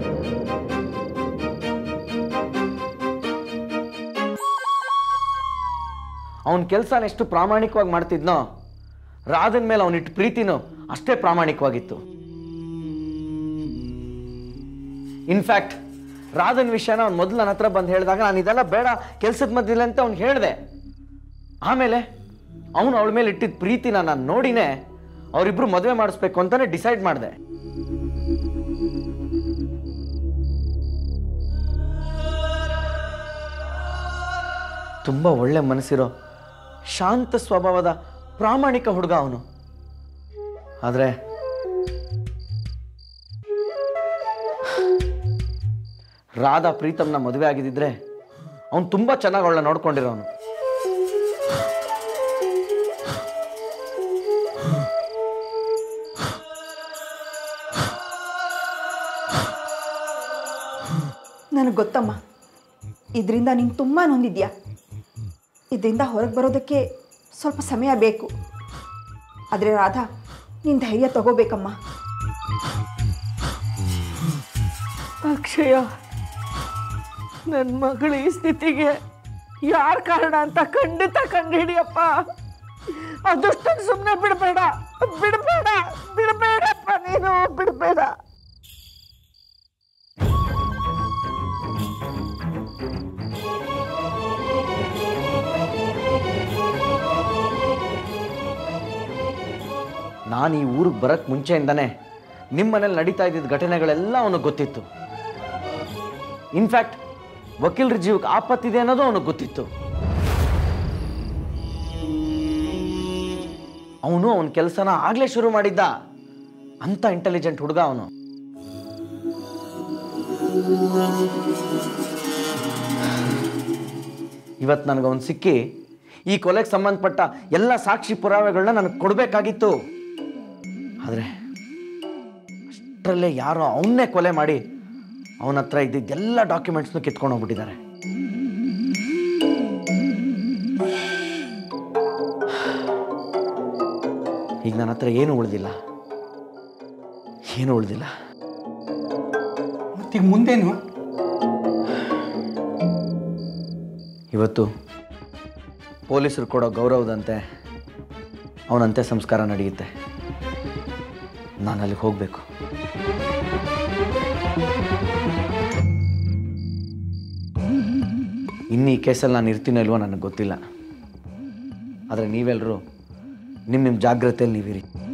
ಅವನ ಕೆಲಸನ ಎಷ್ಟು ಪ್ರಾಮಾಣಿಕವಾಗಿ ಮಾಡ್ತಿದ್ನೋ ರಾಧನ್ ಮೇಲೆ ಅವನಿಟ್ಟು ಪ್ರೀತಿನೂ ಅಷ್ಟೇ ಪ್ರಾಮಾಣಿಕವಾಗಿತ್ತು ಇನ್ಫ್ಯಾಕ್ಟ್ ರಾಧನ್ ವಿಷಯನ ಅವ್ನು ಮೊದಲು ನನ್ನ ಹತ್ರ ಬಂದು ಹೇಳಿದಾಗ ನಾನು ಇದೆಲ್ಲ ಬೇಡ ಕೆಲಸದ ಮಧ್ಯದಲ್ಲಿ ಅಂತ ಅವ್ನು ಹೇಳಿದೆ ಆಮೇಲೆ ಅವನು ಅವಳ ಮೇಲೆ ಇಟ್ಟಿದ್ದ ಪ್ರೀತಿನ ನಾನು ನೋಡಿನೇ ಅವರಿಬ್ರು ಮದುವೆ ಮಾಡಿಸ್ಬೇಕು ಅಂತಾನೆ ಡಿಸೈಡ್ ಮಾಡಿದೆ ತುಂಬ ಒಳ್ಳೆ ಮನಸ್ಸಿರೋ ಶಾಂತ ಸ್ವಭಾವದ ಪ್ರಾಮಾಣಿಕ ಹುಡುಗ ಅವನು ಆದರೆ ರಾಧಾ ಪ್ರೀತಮ್ನ ಮದುವೆ ಆಗಿದ್ದಿದ್ರೆ ಅವನು ತುಂಬ ಚೆನ್ನಾಗಿ ಅವಳನ್ನ ನೋಡ್ಕೊಂಡಿರೋನು ನನಗೆ ಗೊತ್ತಮ್ಮ ಇದರಿಂದ ನೀನು ತುಂಬ ನೊಂದಿದ್ಯಾ ಇದರಿಂದ ಹೊರಗೆ ಬರೋದಕ್ಕೆ ಸ್ವಲ್ಪ ಸಮಯ ಬೇಕು ಆದರೆ ರಾಧಾ ನೀನು ಧೈರ್ಯ ತಗೋಬೇಕಮ್ಮ ಅಕ್ಷಯ ನನ್ನ ಮಗಳ ಈ ಸ್ಥಿತಿಗೆ ಯಾರ ಕಾರಣ ಅಂತ ಖಂಡಿತ ಕಂಡುಹಿಡಿಯಪ್ಪ ಅದಷ್ಟನ್ನು ಸುಮ್ಮನೆ ಬಿಡಬೇಡ ಬಿಡಬೇಡ ಬಿಡಬೇಡಪ್ಪ ನೀನು ಬಿಡಬೇಡ ನಾನು ಈ ಊರಿಗೆ ಬರಕ್ಕೆ ಮುಂಚೆಯಿಂದನೇ ನಿಮ್ಮ ಮನೇಲಿ ನಡೀತಾ ಇದ್ದಿದ್ದ ಘಟನೆಗಳೆಲ್ಲ ಅವನಿಗೆ ಗೊತ್ತಿತ್ತು ಇನ್ಫ್ಯಾಕ್ಟ್ ವಕೀಲರ ಜೀವಕ್ಕೆ ಆಪತ್ತಿದೆ ಅನ್ನೋದು ಅವನಿಗೆ ಗೊತ್ತಿತ್ತು ಅವನು ಅವನ ಕೆಲಸನ ಆಗ್ಲೇ ಶುರು ಮಾಡಿದ್ದ ಅಂತ ಇಂಟೆಲಿಜೆಂಟ್ ಹುಡುಗ ಅವನು ಇವತ್ತು ನನಗೆ ಅವನು ಸಿಕ್ಕಿ ಈ ಕೊಲೆಗೆ ಸಂಬಂಧಪಟ್ಟ ಎಲ್ಲ ಸಾಕ್ಷಿ ಪುರಾವೆಗಳನ್ನ ನನಗೆ ಕೊಡಬೇಕಾಗಿತ್ತು ಆದರೆ ಅಷ್ಟರಲ್ಲೇ ಯಾರೋ ಅವನ್ನೇ ಕೊಲೆ ಮಾಡಿ ಅವನ ಹತ್ರ ಇದ್ದಿದ್ದೆಲ್ಲ ಡಾಕ್ಯುಮೆಂಟ್ಸ್ನು ಕಿತ್ಕೊಂಡು ಹೋಗ್ಬಿಟ್ಟಿದ್ದಾರೆ ಈಗ ನನ್ನ ಹತ್ರ ಏನು ಉಳಿದಿಲ್ಲ ಏನು ಉಳಿದಿಲ್ಲ ಮತ್ತೀಗ ಮುಂದೇನು ಇವತ್ತು ಪೊಲೀಸರು ಕೊಡೋ ಗೌರವದಂತೆ ಅವನಂತೆ ಸಂಸ್ಕಾರ ನಡೆಯುತ್ತೆ ನಾನು ಅಲ್ಲಿಗೆ ಹೋಗಬೇಕು ಇನ್ನು ಈ ಕೇಸಲ್ಲಿ ನಾನು ಇರ್ತೀನೋ ಇಲ್ವೋ ನನಗೆ ಗೊತ್ತಿಲ್ಲ ಆದರೆ ನೀವೆಲ್ಲರೂ ನಿಮ್ಮ ನಿಮ್ಮ ಜಾಗ್ರತೆಯಲ್ಲಿ ನೀವಿರಿ